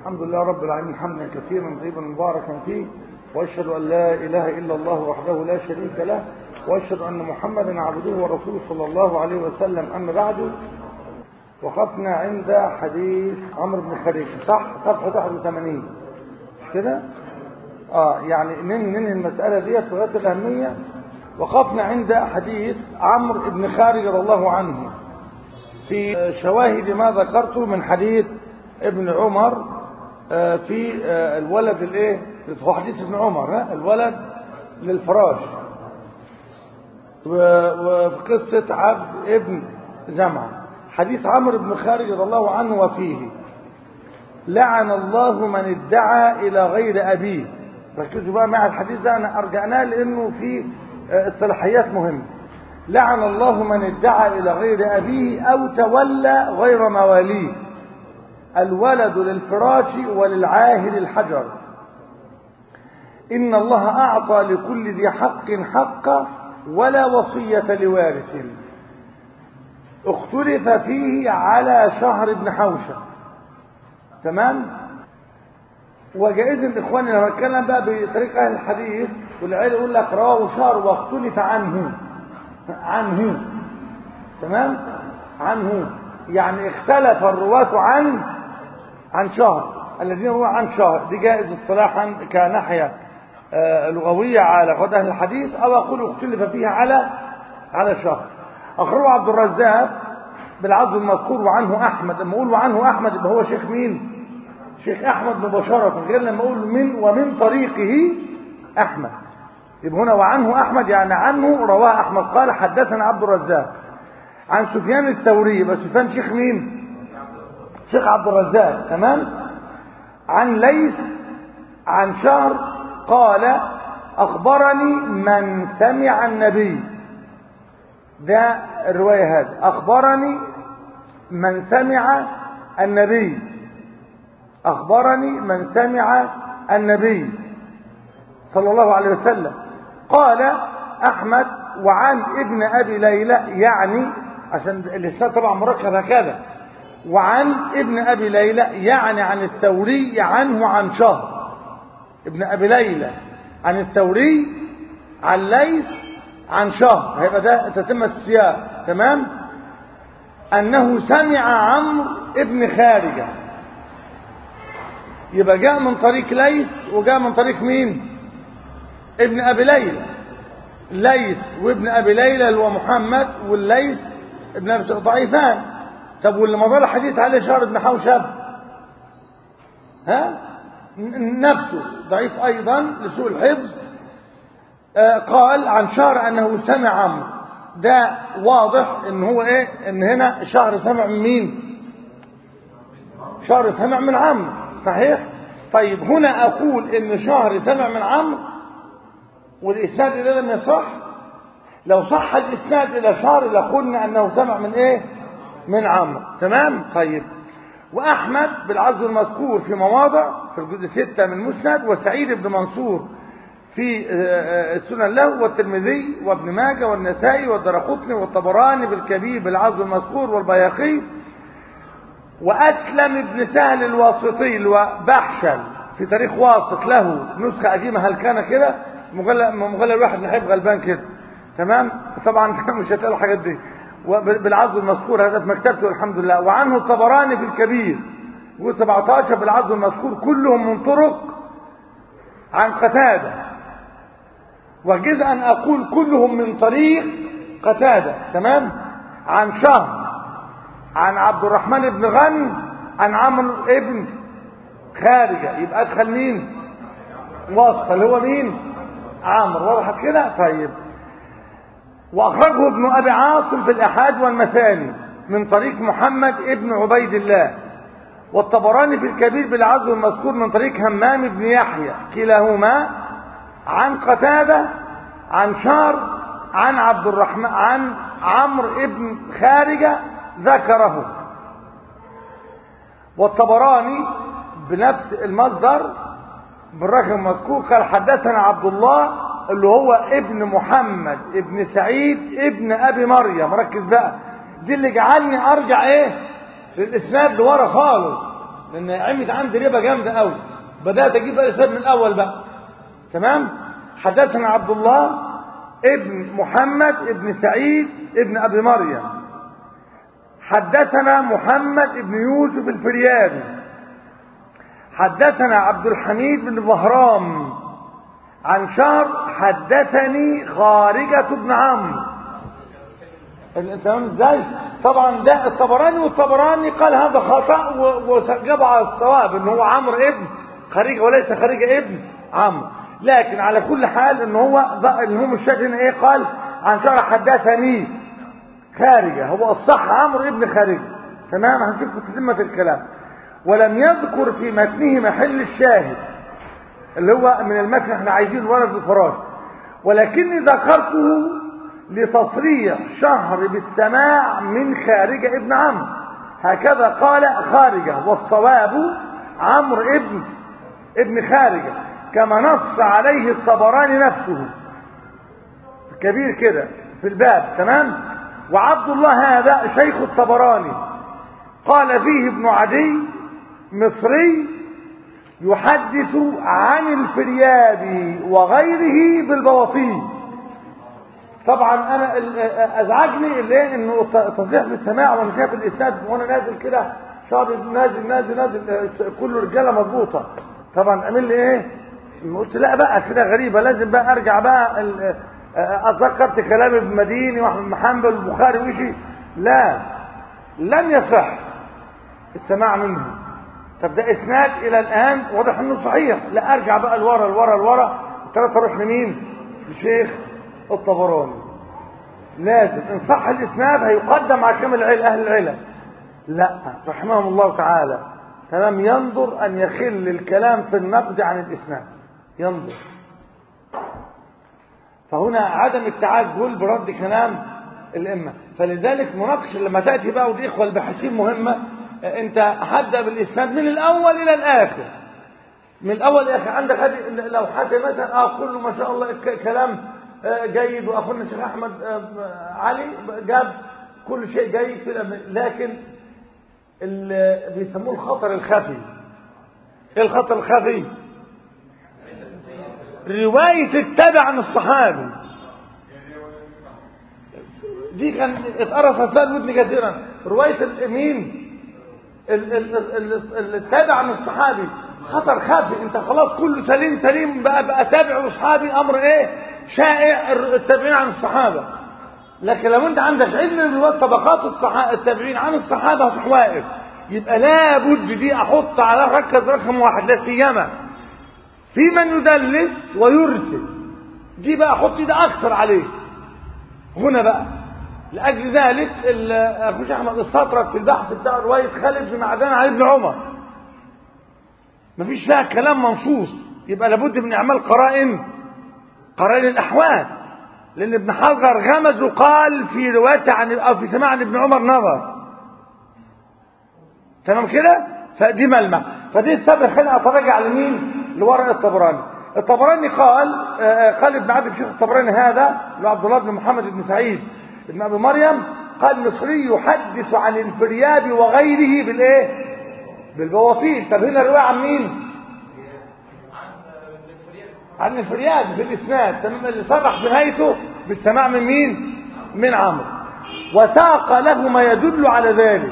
الحمد لله رب العالمين حمدا كثيرا طيبا مباركا فيه واشهد ان لا اله الا الله وحده لا شريك له واشهد ان محمدا عبده ورسوله صلى الله عليه وسلم اما بعد وقفنا عند حديث عمرو بن خليل صح صفحه 81 مش كده اه يعني ننهي المساله ديت لغايه الاهميه وقفنا عند حديث عمرو بن خارج رضي الله عنه في شواهد ما ذكرته من حديث ابن عمر في الولد الايه في حديث ابن عمر الولد للفراش وفي قصة عبد ابن زمعة حديث عمرو بن خارج رضي الله عنه وفيه لعن الله من ادعى الى غير ابيه ركزوا بقى مع الحديث ده انا ارجعناه لانه فيه الصلاحيات مهمه لعن الله من ادعى الى غير ابيه او تولى غير مواليه الولد للفراش وللعاهر الحجر ان الله اعطى لكل ذي حق حقه ولا وصيه لوارث اختلف فيه على شهر بن حوشه تمام وجائز اخواني لما اتكلم بقى بطريقه اهل الحديث والعيال يقول لك رواه شهر واختلف عنه عنه تمام عنه يعني اختلف الرواة عن عن شهر الذين روى عن شهر دي جائز اصطلاحا كناحية آه لغوية على قد أهل الحديث أو أقول اختلف فيها على على شهر أخرجه عبد الرزاق بالعرض المذكور وعنه أحمد لما أقول وعنه أحمد يبقى هو شيخ مين؟ شيخ أحمد مباشرة غير لما أقول من ومن طريقه أحمد يبقى هنا وعنه أحمد يعني عنه رواه أحمد قال حدثنا عبد الرزاق عن سفيان الثوري يبقى سفيان شيخ مين؟ شيخ عبد الرزاق تمام عن ليث عن شهر قال أخبرني من سمع النبي ده الرواية هذه أخبرني من سمع النبي أخبرني من سمع النبي صلى الله عليه وسلم قال أحمد وعن ابن أبي ليلى يعني عشان اللسان طبعا مركب هكذا وعن ابن أبي ليلى يعني عن الثوري عنه عن شهر ابن أبي ليلى عن الثوري عن ليث عن شهر هيبقى ده تتمة السياق تمام أنه سمع عمرو ابن خارجة يبقى جاء من طريق ليث وجاء من طريق مين ابن أبي ليلى ليث وابن أبي ليلى اللي هو محمد والليث ابن أبي ضعيفان طب واللي مضى الحديث عليه شهر ابن حوشب ها نفسه ضعيف ايضا لسوء الحفظ آه قال عن شهر انه سمع عمرو ده واضح ان هو ايه ان هنا شهر سمع من مين شهر سمع من عمرو صحيح طيب هنا اقول ان شهر سمع من عمرو والاسناد الى لم يصح لو صح الاسناد الى شهر لقلنا انه سمع من ايه من عمرو تمام طيب وأحمد بالعزو المذكور في مواضع في الجزء ستة من مسند وسعيد بن منصور في السنن له والترمذي وابن ماجه والنسائي والدرقطني والطبراني بالكبير بالعزو المذكور والبياقي وأسلم بن سهل الواسطي اللي هو بحشل في تاريخ واسط له نسخة قديمة هل كان كده مغلق مغلق واحد نحب غلبان كده تمام طبعا مش هتلاقي الحاجات دي بالعرض المذكور هذا في مكتبته الحمد لله وعنه الطبراني في الكبير و17 بالعرض المذكور كلهم من طرق عن قتادة وجزء أن أقول كلهم من طريق قتادة تمام عن شهر عن عبد الرحمن بن غن عن عمرو ابن خارجة يبقى أدخل مين واسطة اللي هو مين عمرو وضحت كده طيب وأخرجه ابن أبي عاصم في الأحاد والمثاني من طريق محمد ابن عبيد الله والطبراني في الكبير بالعزو المذكور من طريق همام بن يحيى كلاهما عن قتادة عن شار عن عبد الرحمن عن عمرو ابن خارجة ذكره والطبراني بنفس المصدر بالرقم المذكور قال حدثنا عبد الله اللي هو ابن محمد ابن سعيد ابن ابي مريم ركز بقى دي اللي جعلني ارجع ايه للاسناد لورا خالص لان عمت عندي ربا جامده قوي بدات اجيب بقى الاسناد من الاول بقى تمام حدثنا عبد الله ابن محمد ابن سعيد ابن ابي مريم حدثنا محمد ابن يوسف الفريابي حدثنا عبد الحميد بن بهرام عن شهر حدثني خارجة بن عمرو انت فاهم ازاي طبعا ده الطبراني والطبراني قال هذا خطا وجاب على الصواب ان هو عمرو ابن خارجه وليس خارجه ابن عمرو لكن على كل حال ان هو المهم الشيخ هنا ايه قال عن شهر حدثني خارجه هو الصح عمرو ابن خارجه تمام هنشوف في تتمه الكلام ولم يذكر في متنه محل الشاهد اللي هو من المتن احنا عايزين ورد الفراش ولكني ذكرته لتصريح شهر بالسماع من خارجة ابن عمرو هكذا قال خارجة والصواب عمرو ابن ابن خارجة كما نص عليه الطبراني نفسه كبير كده في الباب تمام وعبد الله هذا شيخ الطبراني قال فيه ابن عدي مصري يحدث عن الفريابي وغيره بالبواطين طبعا انا ازعجني اللي انه تصريح بالسماع وانا شايف الاسناد وانا نازل كده شعري نازل نازل نازل كل رجاله مضبوطه طبعا عامل لي ايه قلت لا بقى كده غريبه لازم بقى ارجع بقى اتذكرت كلام ابن مديني واحمد محمد والبخاري وشي لا لم يصح السماع منه طب ده اسناد الى الان واضح انه صحيح لا ارجع بقى لورا لورا لورا ثلاثة اروح لمين الشيخ الطبراني لازم ان صح الاسناد هيقدم على كامل اهل العلم لا رحمهم الله تعالى تمام ينظر ان يخل الكلام في النقد عن الاسناد ينظر فهنا عدم التعجل برد كلام الائمه فلذلك مناقشه لما تاتي بقى ودي اخوه الباحثين مهمه انت هبدا بالاسناد من الاول الى الاخر من الاول يا اخي عندك هذه لو حد مثلا اه كله ما شاء الله كلام جيد واخونا الشيخ احمد علي جاب كل شيء جيد في لكن اللي بيسموه الخطر الخفي ايه الخطر الخفي رواية التابع عن الصحابي دي كان اتقرص فيها ودني كثيرا رواية مين التابع عن الصحابي خطر خافي انت خلاص كله سليم سليم بقى بقى تابع واصحابي امر ايه شائع التابعين عن الصحابه لكن لو انت عندك علم طبقات الصحابه التابعين عن الصحابه هتروح واقف يبقى لابد دي احط على ركز رقم واحد لا سيما في من يدلس ويرسل دي بقى احط ده اكثر عليه هنا بقى لاجل ذلك اخوش احمد السطرة في البحث بتاع روايه خالد بن معدان عن ابن عمر مفيش فيها كلام منصوص يبقى لابد من اعمال قرائن قرائن الاحوال لان ابن حجر غمز وقال في روايته عن او في سماع عن ابن عمر نظر تمام كده فدي ملمح فدي السبب خلينا اتراجع لمين لورق الطبراني الطبراني قال قال ابن عبد الشيخ الطبراني هذا لعبد الله بن محمد بن سعيد ابن ابي مريم قال مصري يحدث عن الفرياب وغيره بالايه بالبواطيل طب هنا الروايه عن مين عن الفرياب في الاسناد تمام اللي صرح بنهايته بالسماع من مين من عمرو وساق له ما يدل على ذلك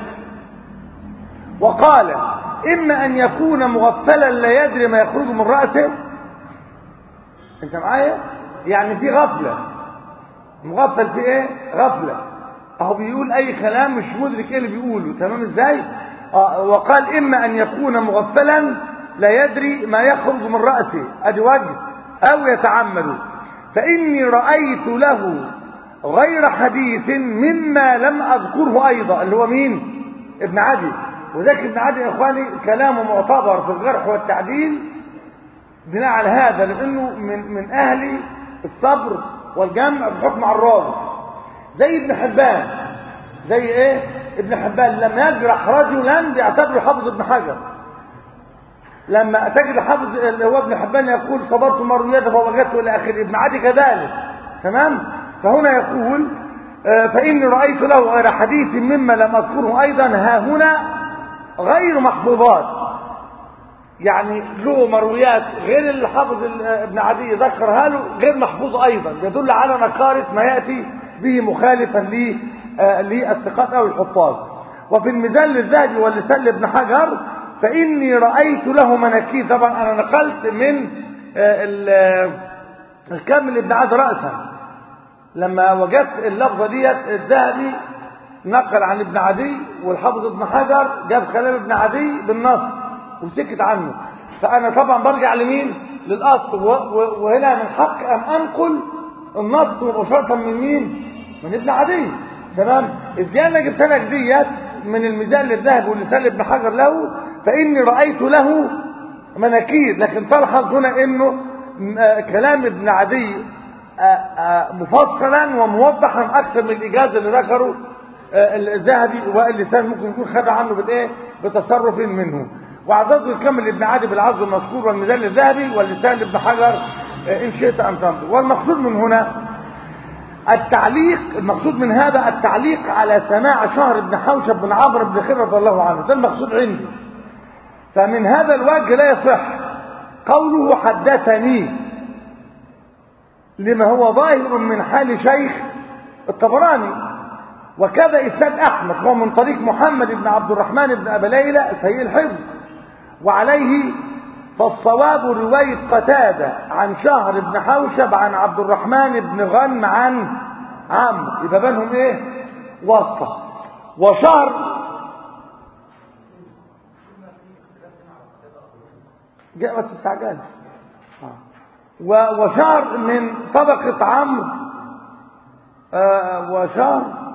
وقال اما ان يكون مغفلا لا يدري ما يخرج من راسه انت معايا يعني في غفله مغفل في ايه غفله اهو بيقول اي كلام مش مدرك ايه اللي بيقوله تمام ازاي آه وقال اما ان يكون مغفلا لا يدري ما يخرج من راسه ادي وجه او يتعمد فاني رايت له غير حديث مما لم اذكره ايضا اللي هو مين ابن عدي وذاك ابن عدي يا اخواني كلامه معتبر في الجرح والتعديل بناء على هذا لانه من من اهل الصبر والجمع في حكم على الراوي زي ابن حبان زي ايه ابن حبان لما يجرح رجلا بيعتبره حافظ ابن حجر لما تجد حافظ اللي هو ابن حبان يقول صبرت مرويته فوجدته الى اخره ابن عدي كذلك تمام فهنا يقول آه فاني رايت له غير حديث مما لم اذكره ايضا ها هنا غير محفوظات يعني له مرويات غير اللي حافظ ابن عدي ذكرها له غير محفوظ ايضا يدل على نكاره ما ياتي به مخالفا للثقات او الحفاظ وفي الميزان للذهبي واللسان لابن حجر فاني رايت له مناكير طبعا انا نقلت من الكامل ابن عاد راسا لما وجدت اللفظه ديت الذهبي نقل عن ابن عدي والحافظ ابن حجر جاب كلام ابن عدي بالنص وسكت عنه فانا طبعا برجع لمين للاصل وهنا من حق ان انقل النص مباشره من مين من ابن عدي تمام ازاي انا جبت لك ديت من الميزان للذهب واللسان ابن حجر له فاني رايت له مناكير لكن تلحظ هنا انه كلام ابن عدي مفصلا وموضحا اكثر من الاجازه اللي ذكره الذهبي واللسان ممكن يكون خد عنه بالايه بتصرف منه وعدده يكمل ابن عدي بالعرض المذكور والميزان الذهبي واللسان لابن حجر ان شئت ان تنظر والمقصود من هنا التعليق المقصود من هذا التعليق على سماع شهر بن حوشب بن عمرو بن خير رضي الله عنه ده المقصود عندي فمن هذا الوجه لا يصح قوله حدثني لما هو ظاهر من حال شيخ الطبراني وكذا إسناد أحمد هو من طريق محمد بن عبد الرحمن بن أبي ليلى سيء الحفظ وعليه فالصواب رواية قتادة عن شهر بن حوشب عن عبد الرحمن بن غنم عن عمرو يبقى بينهم ايه واسطة وشهر جاء ما تستعجلش وشهر من طبقة عمرو آه وشهر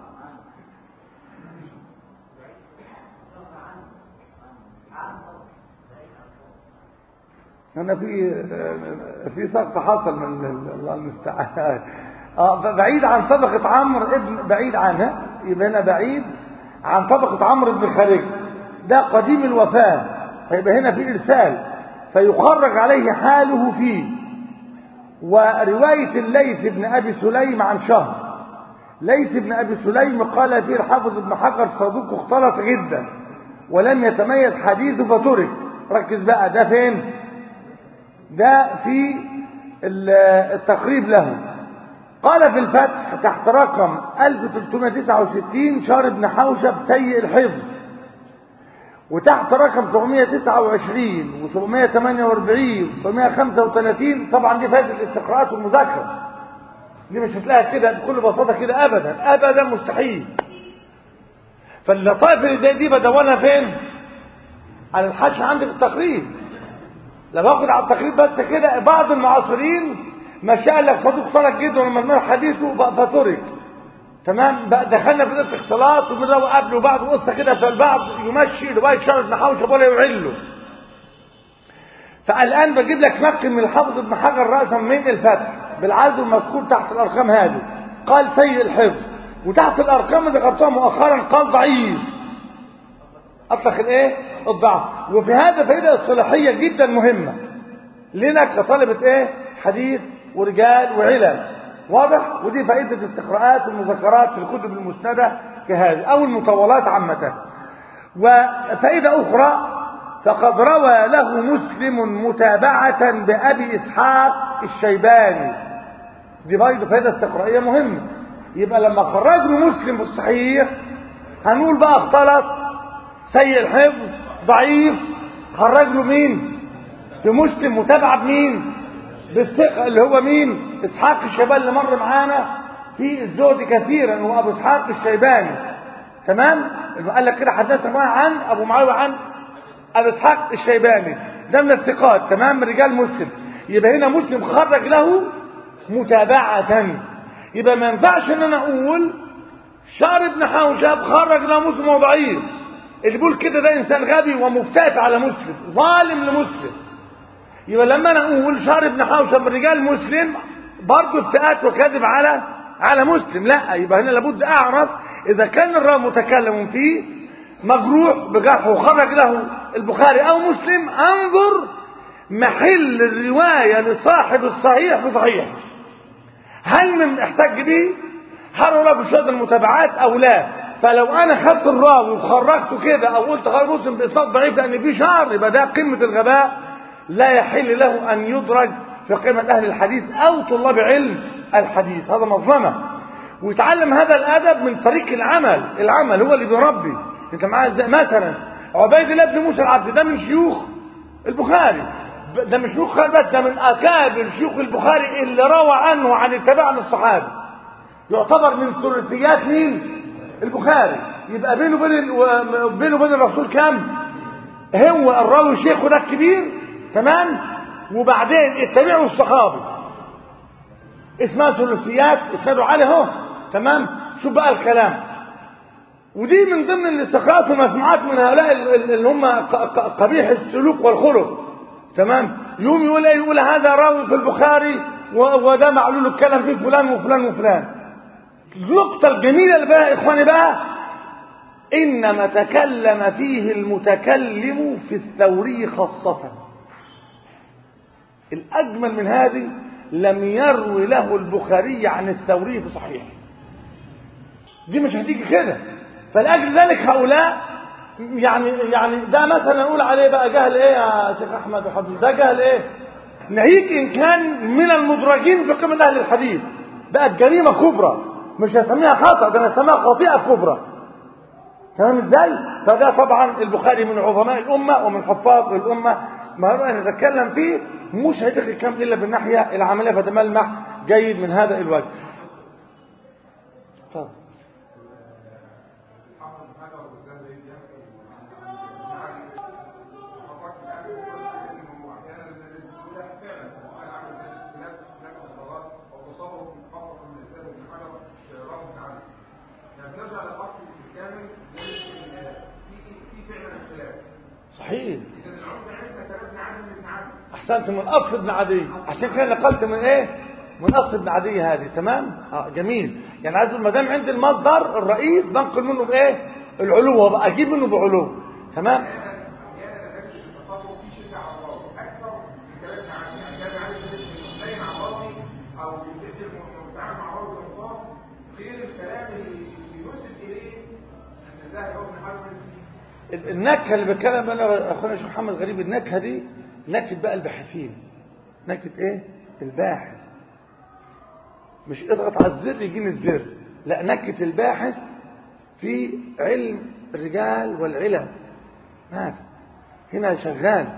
هنا في في سقط حصل من الله المستعان اه بعيد عن طبقة عمرو ابن بعيد عنها يبقى هنا بعيد عن طبقة عمرو بن خارج ده قديم الوفاة فيبقى هنا في إرسال فيخرج عليه حاله فيه ورواية الليث بن أبي سليم عن شهر ليث بن أبي سليم قال فيه الحافظ ابن حجر صدوق اختلط جدا ولم يتميز حديثه فترك ركز بقى ده فين ده في التقريب له قال في الفتح تحت رقم 1369 شهر بن حوشب سيء الحفظ وتحت رقم 729 و 748 و 735 طبعا دي فائده الاستقراءات والمذاكره دي مش هتلاقيها كده بكل بساطه كده ابدا ابدا مستحيل فاللطائف اللي زي دي بدونها فين على الحش عندي في التقريب لما باخد على التقريب بس كده بعض المعاصرين ما شاء الله صديق صالح جدا ولما نمر حديثه فترك تمام بقى دخلنا في قصه اختلاط وبنروق قبله وبعض قصه كده فالبعض يمشي روايه شهر بن حوشب ولا يعله فالان بجيب لك نقل من الحافظ ابن حجر راسا من الفتح بالعدد المذكور تحت الارقام هذه قال سيء الحفظ وتحت الارقام اللي ذكرتها مؤخرا قال ضعيف اطلق الايه الضعف وفي هذا فائده اصطلاحيه جدا مهمه لنا كطلبه ايه حديث ورجال وعلل واضح ودي فائده الاستقراءات والمذكرات في الكتب المسنده كهذه او المطولات عامه وفائده اخرى فقد روى له مسلم متابعه بابي اسحاق الشيباني دي برضه فائده استقرائيه مهمه يبقى لما خرجنا مسلم في الصحيح هنقول بقى اختلط سيء الحفظ ضعيف خرج له مين في مسلم متابعه بمين بالثقه اللي هو مين اسحاق الشيباني اللي مر معانا في الزهد كثيرا وابو اسحاق الشيباني تمام قال لك كده حدثنا عن ابو معاويه عن ابو اسحاق الشيباني ده من الثقات تمام رجال مسلم يبقى هنا مسلم خرج له متابعه يبقى ما ينفعش ان انا اقول شعر ابن حوشب خرج له مسلم وضعيف اللي بيقول كده ده انسان غبي ومفتات على مسلم ظالم لمسلم يبقى لما انا اقول شهر ابن حوشب من رجال مسلم برضه افتئات وكذب على على مسلم لا يبقى هنا لابد اعرف اذا كان الراوي متكلم فيه مجروح بجرح وخرج له البخاري او مسلم انظر محل الروايه لصاحب الصحيح في صحيح هل من احتج به هل هو له شهاده المتابعات او لا فلو انا خدت الراوي وخرجته كده او قلت غير مسلم باسناد ضعيف لان فيه شر يبقى ده قمه الغباء لا يحل له ان يدرج في قمه اهل الحديث او طلاب علم الحديث هذا مظلمه ويتعلم هذا الادب من طريق العمل العمل هو اللي بيربي انت معايا ازاي مثلا عبيد الله بن موسى العبد ده من شيوخ البخاري ده مش شيوخ بس ده من اكابر شيوخ البخاري اللي روى عنه عن التبع الصحابه يعتبر من ثلاثيات مين البخاري يبقى بينه وبين ال... بينه وبين الرسول كام هو الراوي شيخه ده الكبير تمام وبعدين اتبعوا الصحابي اسمها ثلاثيات اسناده علي اهو تمام شوف بقى الكلام ودي من ضمن الاستقراءات والمسموعات من هؤلاء اللي هم قبيح السلوك والخلق تمام يوم يقول ايه يقول هذا راوي في البخاري وده معلول الكلام فيه فلان وفلان وفلان النقطة الجميلة اللي بقى إخواني بقى إنما تكلم فيه المتكلم في الثوري خاصة الأجمل من هذه لم يروي له البخاري عن الثوري في صحيح دي مش هتيجي كده فلأجل ذلك هؤلاء يعني يعني ده مثلا نقول عليه بقى جهل ايه يا شيخ احمد وحبيب ده جهل ايه ناهيك ان كان من المدرجين في قمه اهل الحديث بقت جريمه كبرى مش هسميها خطأ ده انا هسميها خطيئة كبرى تمام ازاي فده طبعا البخاري من عظماء الأمة ومن حفاظ الأمة ما هو نتكلم فيه مش هيدخل الكلام إلا بالناحية العملية فتملمح جيد من هذا الوجه طب. صحيح احسنت من اصل ابن عدي عشان كده نقلت من ايه من اصل ابن عدي هذه تمام اه جميل يعني عايز ما دام عندي المصدر الرئيس بنقل منه بايه العلو بقى اجيب منه بعلو تمام النكهه اللي بتكلم انا اخونا الشيخ محمد غريب النكهه دي نكهه بقى الباحثين نكهه ايه الباحث مش اضغط على الزر يجيني الزر لا نكهه الباحث في علم الرجال والعلم ماذا هنا شغال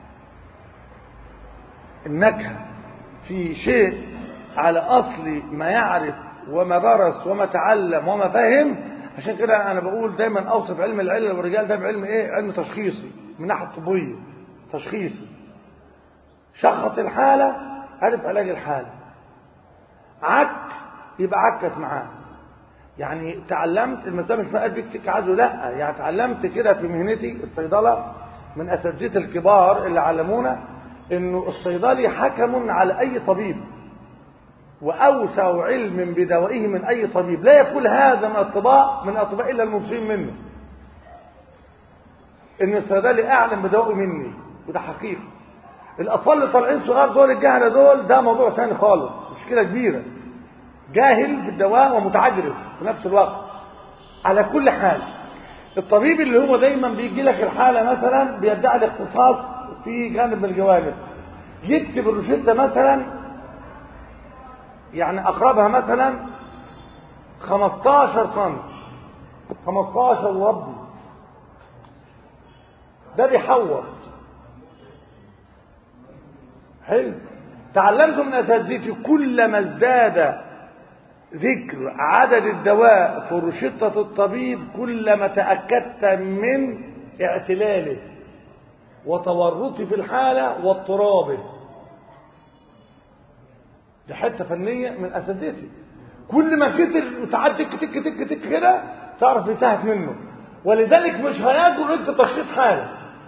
النكهه في شيء على اصل ما يعرف وما درس وما تعلم وما فهم عشان كده انا بقول دايما اوصف علم العلم والرجال ده بعلم ايه علم تشخيصي من ناحيه طبيه تشخيصي شخص الحاله عرف علاج الحاله عك يبقى عكت معاه يعني تعلمت المسألة مش مقاد بيك عزو لا يعني تعلمت كده في مهنتي الصيدلة من أساتذتي الكبار اللي علمونا انه الصيدلي حكم على اي طبيب واوسع علم بدوائه من اي طبيب لا يقول هذا من الاطباء من الاطباء الا المبصرين منه ان الصيدلي اعلم بدوائه مني وده حقيقه الاطفال اللي طالعين صغار دول الجهله دول ده موضوع ثاني خالص مشكله كبيره جاهل في الدواء ومتعجرف في نفس الوقت على كل حال الطبيب اللي هو دايما بيجي لك الحاله مثلا بيدعي الاختصاص في جانب من الجوانب يكتب الروشته مثلا يعني اقربها مثلا 15 سم 15 وربي ده بيحور حلو تعلمت من اساتذتي كلما ازداد ذكر عدد الدواء في روشته الطبيب كلما تاكدت من اعتلاله وتورطه في الحاله واضطرابه دي حته فنيه من اساتذتي كل ما كتر وتعدي تك تك تك تك كده تعرف انتهت منه ولذلك مش هياكل انت تشخيص حاله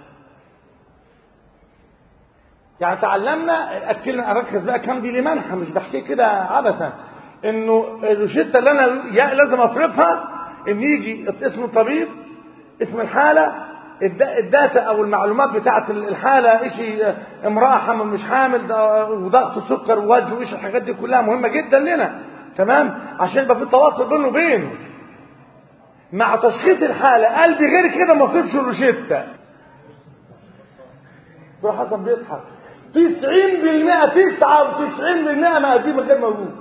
يعني تعلمنا اكلنا اركز بقى كام دي لمنحه مش بحكي كده عبثا انه الروشته اللي انا لازم اصرفها ان يجي اسم الطبيب اسم الحاله الداتا او المعلومات بتاعه الحاله شيء امراه حامل مش حامل وضغط سكر ووزن وايش الحاجات دي كلها مهمه جدا لنا تمام عشان يبقى في تواصل بينه وبينه مع تشخيص الحالة قلبي غير كده ما صيبش روشتة دكتور حسن بيضحك 90% 99% مقاديم غير موجود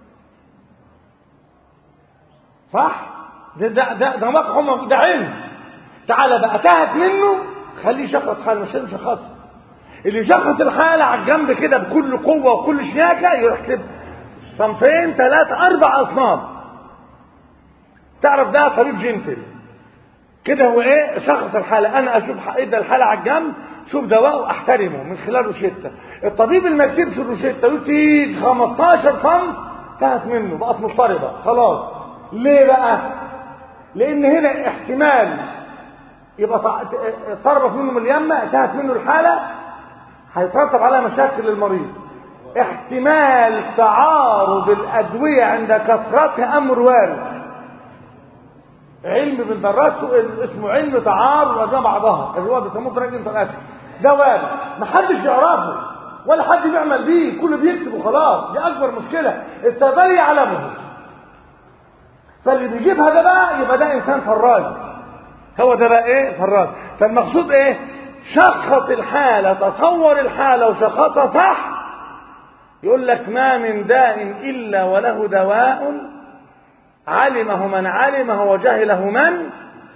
صح ده ده ده ده مقحم ده علم تعالى بقى تهت منه خليه يشخص حاله مش يشخص اللي يشخص الحاله على الجنب كده بكل قوه وكل شياكه يروح كده صنفين ثلاثة أربع أصناف تعرف ده طبيب جنتل كده هو ايه شخص الحالة انا اشوف ادى الحالة على الجنب شوف دواءه احترمه من خلال روشتة الطبيب اللي ما يكتبش الروشتة ويكتب 15 صنف انتهت منه بقت مضطربة خلاص ليه بقى لان هنا احتمال يبقى طربت منه من اليمة انتهت منه الحالة هيترتب عليها مشاكل للمريض احتمال تعارض الادوية عند كثرتها امر وارد علم بندرسه اسمه علم تعارض الادويه بعضها اللي هو بيسموه طريق انتراسي ده وارد محدش يعرفه ولا حد بيعمل بيه كله بيكتب وخلاص دي اكبر مشكله الصيدلي يعلمه فاللي بيجيبها ده بقى يبقى ده انسان فراج هو ده بقى ايه فراج فالمقصود ايه شخص الحاله تصور الحاله وشخصها صح يقول لك ما من داء الا وله دواء علمه من علمه وجهله من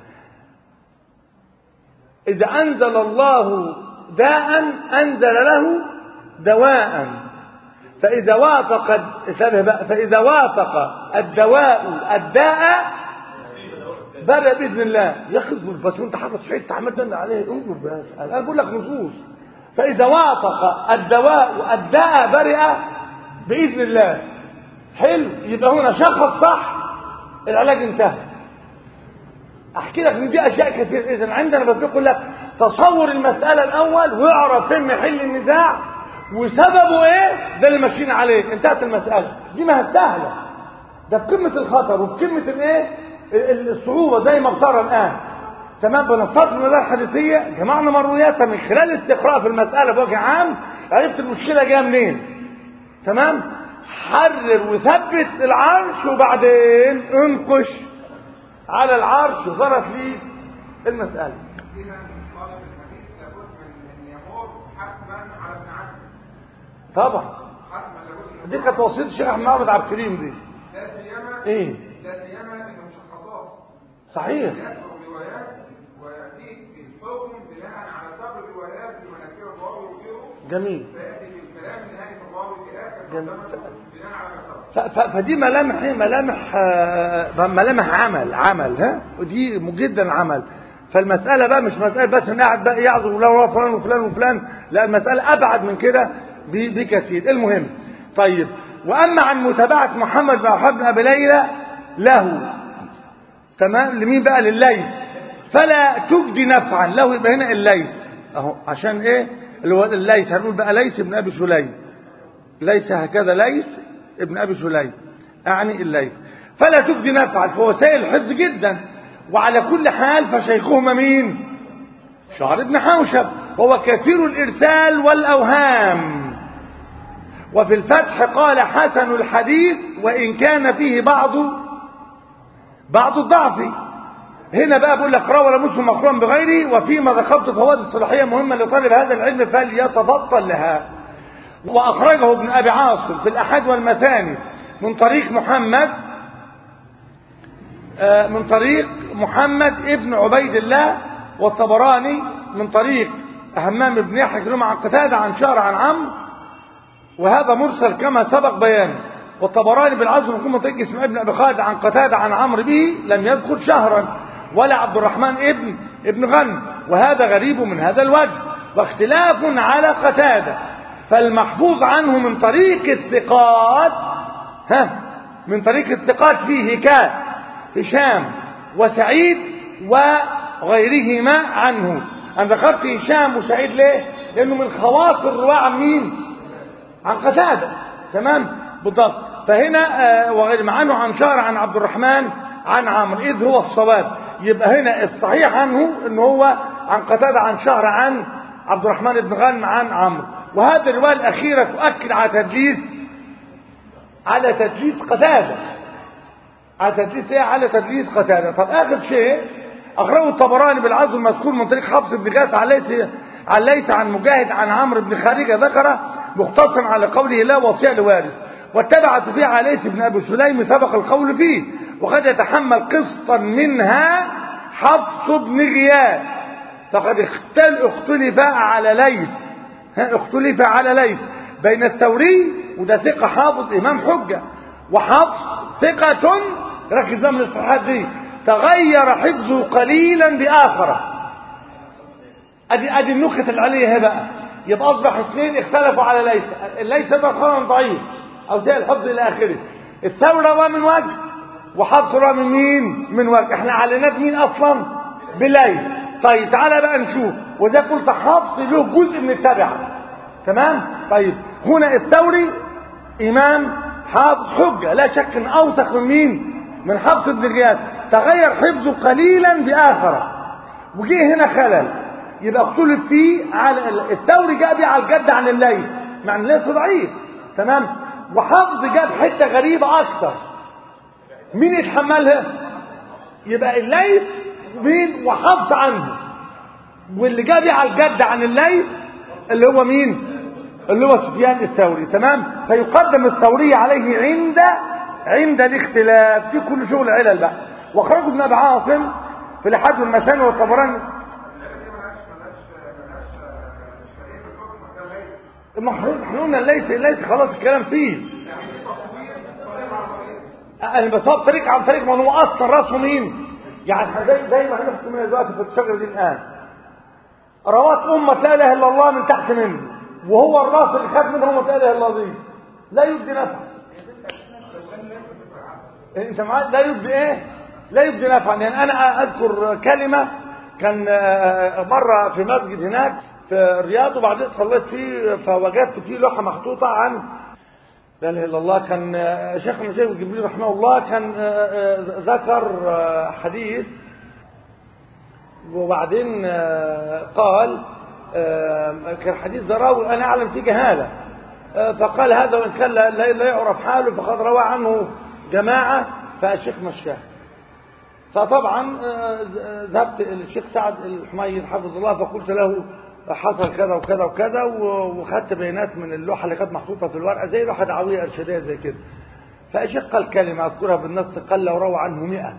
إذا أنزل الله داء أنزل له دواء فإذا وافق فإذا وافق الدواء الداء بدأ بإذن الله ياخذ بس وانت حافظ حته عمال تدل عليه انظر بس انا بقول لك نصوص فإذا وافق الدواء الداء برئ بإذن الله حلو يبقى هنا شخص صح العلاج انتهى احكي لك ان دي اشياء كثير اذا عندنا بس يقول لك تصور المساله الاول واعرف فين محل النزاع وسببه ايه ده اللي ماشيين عليه انتهت المساله دي ما هي سهله ده في قمه الخطر وفي قمه الايه الصعوبه زي ما بترى الان تمام بنستطيع المدار الحديثيه جمعنا مروياتها من خلال الاستقراء في المساله بوجه عام عرفت المشكله جايه منين تمام حرر وثبت العرش وبعدين انقش على العرش ظرف لي المسألة طبعا دي كانت وصية الشيخ احمد عبد عبد الكريم دي لا سيما ايه لا سيما انه مشخصات صحيح يذكر الروايات وياتيك بالحكم بناء على سبب الروايات بمناكير الراوي وغيره جميل فياتي بالكلام النهائي في الراوي في اخر جميل. مقدمة بناء على ما سبق ف- ف- فدي ملامح ايه ملامح آه، ملامح عمل عمل ها ودي جدا عمل فالمسألة بقى مش مسألة بس ان قاعد بقى يعذر ولا فلان وفلان وفلان لا المسألة أبعد من كده ب- بكثير المهم طيب وأما عن متابعة محمد بن محمد بن أبي ليلى له تمام لمين بقى لليث فلا تجدي نفعا له يبقى هنا الليث اهو عشان ايه اللي هو الليث هنقول بقى ليث بن ابي سليم ليس هكذا ليث ابن ابي سليم اعني الليث فلا تجدي نفعا فهو سيء الحفظ جدا وعلى كل حال فشيخهما مين شهر بن حوشب وهو كثير الارسال والاوهام وفي الفتح قال حسن الحديث وان كان فيه بعض بعض الضعف هنا بقى بقول لك روى مسلم مقرونا بغيره وفيما ذكرت فوائد الصلاحيه مهمه لطالب هذا العلم فليتبطل لها واخرجه ابن ابي عاصم في الاحاد والمثاني من طريق محمد آه، من طريق محمد ابن عبيد الله والطبراني من طريق همام بن يحيى كلهم عن قتاده عن شهر عن عمرو وهذا مرسل كما سبق بيانه والطبراني بالعزم يكون من طريق اسماعيل بن ابي خالد عن قتاده عن عمرو به لم يذكر شهرا ولا عبد الرحمن ابن ابن غنم وهذا غريب من هذا الوجه واختلاف على قتاده فالمحفوظ عنه من طريق الثقات ها من طريق الثقات فيه كات هشام وسعيد وغيرهما عنه أنا ذكرت هشام وسعيد ليه؟ لأنه من خواص الرواة عن مين؟ عن قتادة تمام بالضبط فهنا آه، وغير مع عنه عن شهر عن عبد الرحمن عن عمرو إذ هو الصواب يبقى هنا الصحيح عنه ان هو عن قتادة عن شهر عن عبد الرحمن بن غنم عن عمرو وهذه الرواية الأخيرة تؤكد على تدليس على تدليس قتادة على تدليس ايه على تدليس قتاده طب اخر شيء اخرجه الطبراني بالعزو المذكور من طريق حفص بن غاث عن ليث عن ليث عن مجاهد عن عمرو بن خارجه ذكر مختصرا على قوله لا وصيه لوارث واتبعت فيه على ليث بن ابي سليم سبق القول فيه وقد يتحمل قسطا منها حفص بن غياث فقد اختل اختلف على ليث ها اختلف على ليث بين الثوري وده ثقة حافظ إمام حجة وحفص ثقة ركز بقى من الصحات دي تغير حفظه قليلا بآخره ادي ادي النكته العليه اهي بقى يبقى اصبح اثنين اختلفوا على ليس ليس ده قرن ضعيف او زي الحفظ الى اخره الثوري رواه من وجه وحفص رواه من مين من وجه احنا عليناه بمين اصلا بليس طيب تعالى بقى نشوف وده قلت حفص له جزء من التبعه تمام طيب هنا الثوري امام حافظ حجه لا شك ان اوثق من مين من حفص بن غياث تغير حفظه قليلا باخره وجه هنا خلل يبقى اختلف فيه على الثوري جاب على الجد عن الليل مع ان الليل ضعيف تمام وحفظ جاب حته غريبه اكثر مين يتحملها يبقى الليل مين وحفظ عنه واللي جاب على الجد عن الليل اللي هو مين اللي هو سفيان الثوري تمام فيقدم الثوري عليه عند عند الاختلاف في كل شغل علل بقى واخرجه ابن ابي عاصم في الاحاد والمثاني والطبراني ما احنا قلنا ليس ليس خلاص الكلام فيه انا بس هو طريق عن طريق ما هو اصلا راسه مين يعني زي زي ما احنا في دلوقتي في الشجره دي الان روات امه لا اله الا الله من تحت منه وهو الراس اللي خد منه امه لا اله الا الله دي لا يبدي نفع انت معايا لا يبدي ايه لا يبدي نفعا يعني انا اذكر كلمه كان مره في مسجد هناك في الرياض وبعدين صليت فيه فوجدت فيه لوحه محطوطه عن لا اله الا الله كان شيخنا الشيخ جبريل رحمه الله كان ذكر حديث وبعدين قال كان حديث ذراوي انا اعلم فيه جهاله فقال هذا وان كان لا يعرف حاله فقد روى عنه جماعه فالشيخ مشاه فطبعا ذهبت للشيخ سعد الحميد حفظه الله فقلت له حصل كذا وكذا وكذا وخدت بيانات من اللوحه اللي كانت محطوطه في الورقه زي لوحه دعويه ارشاديه زي كده فالشيخ قال كلمه اذكرها بالنص قال لو روى عنه 100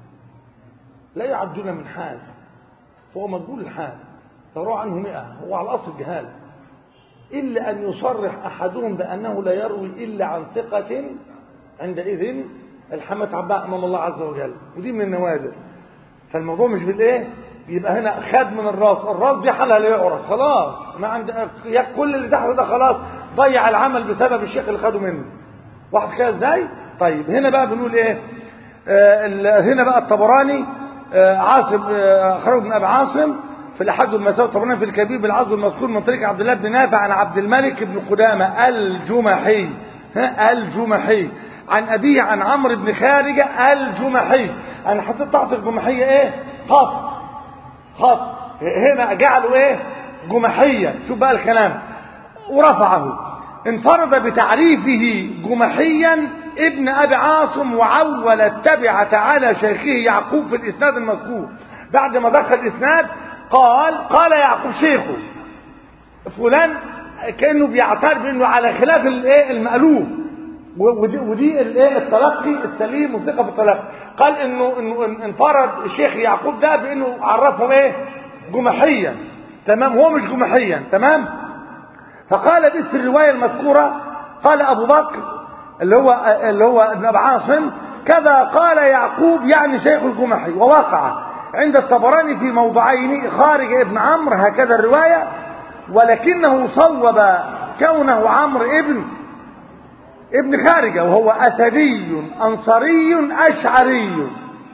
لا يعدون من حال فهو مجهول الحال لو روى عنه 100 هو على اصل الجهاله الا ان يصرح احدهم بانه لا يروي الا عن ثقه عندئذ الحمد عباء امام الله عز وجل ودي من النوادر فالموضوع مش بالايه يبقى هنا خد من الراس الراس دي حالها لا يعرف خلاص ما عند كل اللي تحت ده خلاص ضيع العمل بسبب الشيخ اللي خده منه واحد كده ازاي طيب هنا بقى بنقول ايه آه هنا بقى الطبراني آه عاصم آه خرج من ابي عاصم في الاحد والمساوي الطبراني في الكبير بالعزو المذكور من طريق عبد الله بن نافع عن عبد الملك بن قدامه الجمحي ها الجمحي عن أبيه عن عمرو بن خارجة الجمحي أنا حطيت تحت الجمحية إيه خط خط هنا جعلوا إيه جمحية شوف بقى الكلام ورفعه انفرد بتعريفه جمحيا ابن أبي عاصم وعول التبعة على شيخه يعقوب في الإسناد المذكور بعد ما دخل الإسناد قال قال يعقوب شيخه فلان كأنه بيعترف انه على خلاف الايه المألوف ودي, ودي الايه التلقي السليم والثقه في التلقي قال انه انه انفرد الشيخ يعقوب ده بانه عرفهم ايه جمحيا تمام هو مش جمحيا تمام فقال دي في الروايه المذكوره قال ابو بكر اللي هو اللي هو ابن ابي عاصم كذا قال يعقوب يعني شيخ الجمحي ووقع عند الطبراني في موضعين خارج ابن عمرو هكذا الروايه ولكنه صوب كونه عمرو ابن ابن خارجة وهو أسدي أنصري أشعري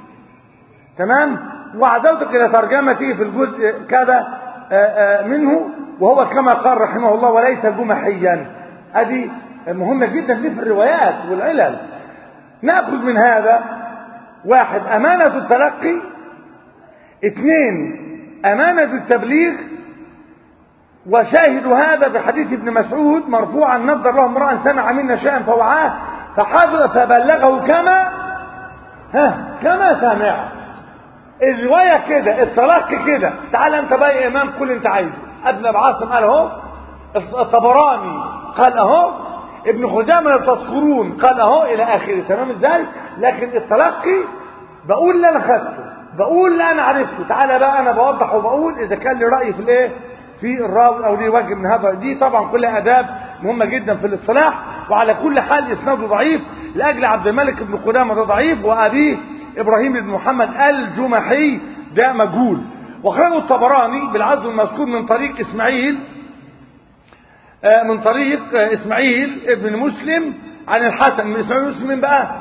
تمام وعدوتك إلى ترجمته في الجزء كذا منه وهو كما قال رحمه الله وليس جمحيا أدي مهمة جدا دي في الروايات والعلل نأخذ من هذا واحد أمانة التلقي اثنين أمانة التبليغ وشاهد هذا بحديث ابن مسعود مرفوعا نظر له امرأ سمع منا شيئا فوعاه فحفظ فبلغه كما ها كما سمع الرواية كده التلقي كده تعال انت بقى يا امام كل انت عايزه ابن ابو عاصم قال اهو الطبراني قال اهو ابن خزامة تذكرون قال اهو الى اخره تمام ازاي لكن التلقي بقول اللي انا خدته بقول اللي انا عرفته تعالى بقى انا بوضح وبقول اذا كان لي راي في الايه في الراوي او ليه وجه من هذا دي طبعا كلها اداب مهمه جدا في الاصطلاح وعلى كل حال اسناده ضعيف لاجل عبد الملك بن قدامه ده ضعيف وابيه ابراهيم بن محمد الجمحي ده مجهول واخرجه الطبراني بالعزو المذكور من طريق اسماعيل آه من طريق آه اسماعيل ابن مسلم عن الحسن من اسماعيل مسلم بقى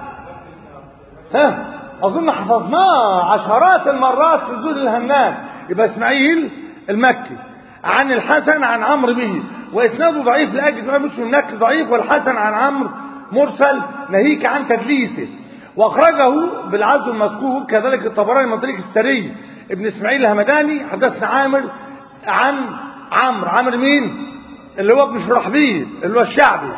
ها اظن حفظناه عشرات المرات في زول الهمام يبقى اسماعيل المكي عن الحسن عن عمرو به واسناده ضعيف لاجل اسماعيل مسلم النكي ضعيف والحسن عن عمرو مرسل ناهيك عن تدليسه واخرجه بالعزو المذكور كذلك الطبراني من طريق السري ابن اسماعيل الهمداني حدثنا عامر عن عمرو عمرو مين اللي هو ابن شرحبيل اللي هو الشعبي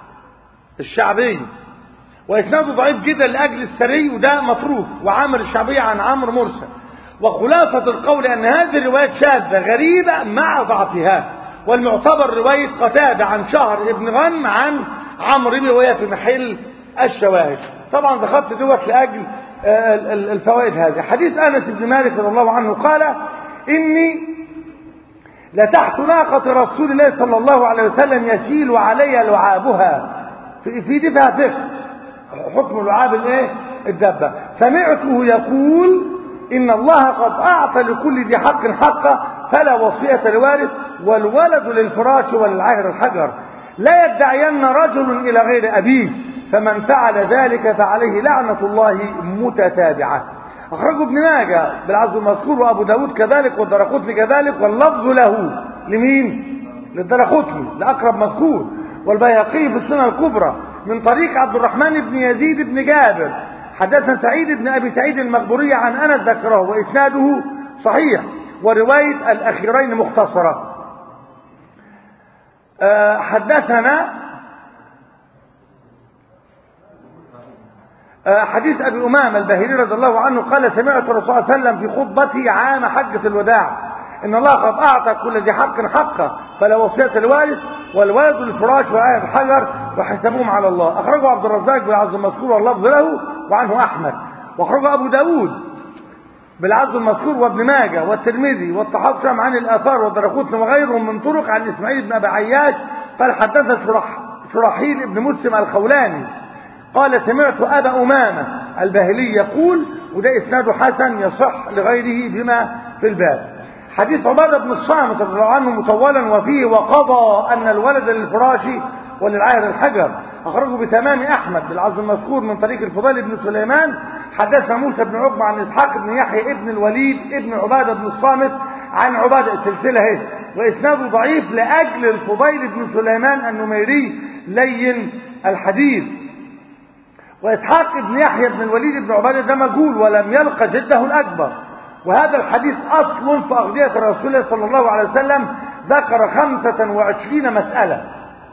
الشعبي واسناده ضعيف جدا لاجل السري وده متروك وعامر الشعبي عن عمرو مرسل وخلاصة القول أن هذه الروايات شاذة غريبة مع ضعفها والمعتبر رواية قتادة عن شهر ابن غنم عن عمرو بن وهي في محل الشواهد طبعا ذكرت دوت لأجل الفوائد هذه حديث أنس بن مالك رضي الله عنه قال إني لتحت ناقة رسول الله صلى الله عليه وسلم يسيل علي لعابها في, في دي فيها فقه حكم لعاب الايه الدبة سمعته يقول إن الله قد أعطى لكل ذي حق حقه فلا وصية لوارث والولد للفراش وللعهر الحجر لا يدعين رجل إلى غير أبيه فمن فعل ذلك فعليه لعنة الله متتابعة أخرجه ابن ماجه بالعزو المذكور وأبو داود كذلك والدرقطني كذلك واللفظ له لمين؟ للدرقطني لأقرب مذكور والبيهقي في السنة الكبرى من طريق عبد الرحمن بن يزيد بن جابر حدثنا سعيد بن أبي سعيد المقبوري عن أنس ذكره وإسناده صحيح ورواية الأخيرين مختصرة أه حدثنا أه حديث أبي أمام الباهلي رضي الله عنه قال سمعت الرسول صلى الله عليه وسلم في خطبته عام حجة الوداع إن الله قد أعطى كل ذي حق حقه فلا وصية الوارث والولد للفراش وآية الحجر وحسبهم على الله أخرجه عبد الرزاق بالعز المذكور واللفظ له وعنه أحمد وأخرجه أبو داود بالعز المذكور وابن ماجه والترمذي والطحاف شام عن الآثار والدرقوتن وغيرهم من طرق عن إسماعيل بن أبي عياش قال حدث شرح شرحيل بن مسلم الخولاني قال سمعت أبا أمامة الباهلي يقول وده إسناده حسن يصح لغيره بما في الباب حديث عبادة بن الصامت رضي الله عنه مطولا وفيه وقضى أن الولد للفراش وللعاهر الحجر أخرجه بتمام أحمد بالعز المذكور من طريق الفضيل بن سليمان حدثنا موسى بن عقبة عن إسحاق بن يحيى ابن الوليد ابن عبادة بن الصامت عن عبادة السلسلة هي وإسناده ضعيف لأجل الفضيل بن سليمان النميري لين الحديث وإسحاق بن يحيى بن الوليد بن عبادة ده مجهول ولم يلقى جده الأكبر وهذا الحديث أصل في أغذية الرسول صلى الله عليه وسلم ذكر خمسة وعشرين مسألة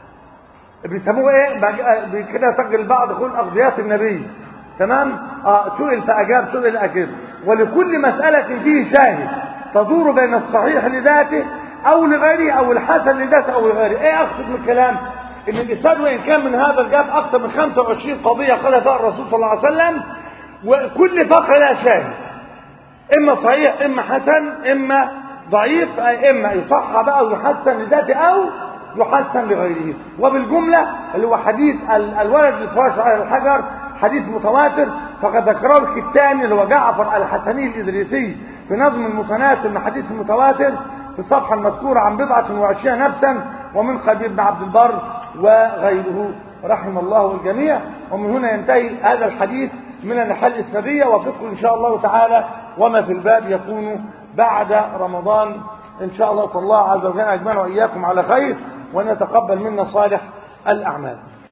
بيسموه ايه كده سجل بعض كل أغذيات النبي تمام آه سئل فأجاب سئل أجاب ولكل مسألة فيه شاهد تدور بين الصحيح لذاته أو لغيره أو الحسن لذاته أو لغيره ايه أقصد من الكلام ان الإسناد وإن كان من هذا الجاب أكثر من 25 قضية قال فيها الرسول صلى الله عليه وسلم وكل فقرة لها شاهد إما صحيح إما حسن إما ضعيف إما يصح بقى ويحسن لذاته أو يحسن لغيره وبالجملة اللي هو حديث الولد للفراش على الحجر حديث متواتر فقد ذكره الكتاني اللي هو جعفر الحسني الإدريسي في نظم المتناسب من حديث المتواتر في الصفحة المذكورة عن بضعة وعشرين نفسا ومن خبير بن عبد البر وغيره رحم الله الجميع ومن هنا ينتهي هذا الحديث من الناحية الإسنادية وفقه إن شاء الله تعالى وما في الباب يكون بعد رمضان إن شاء الله صلى الله عز وجل أجمعنا وإياكم على خير وأن يتقبل منا صالح الأعمال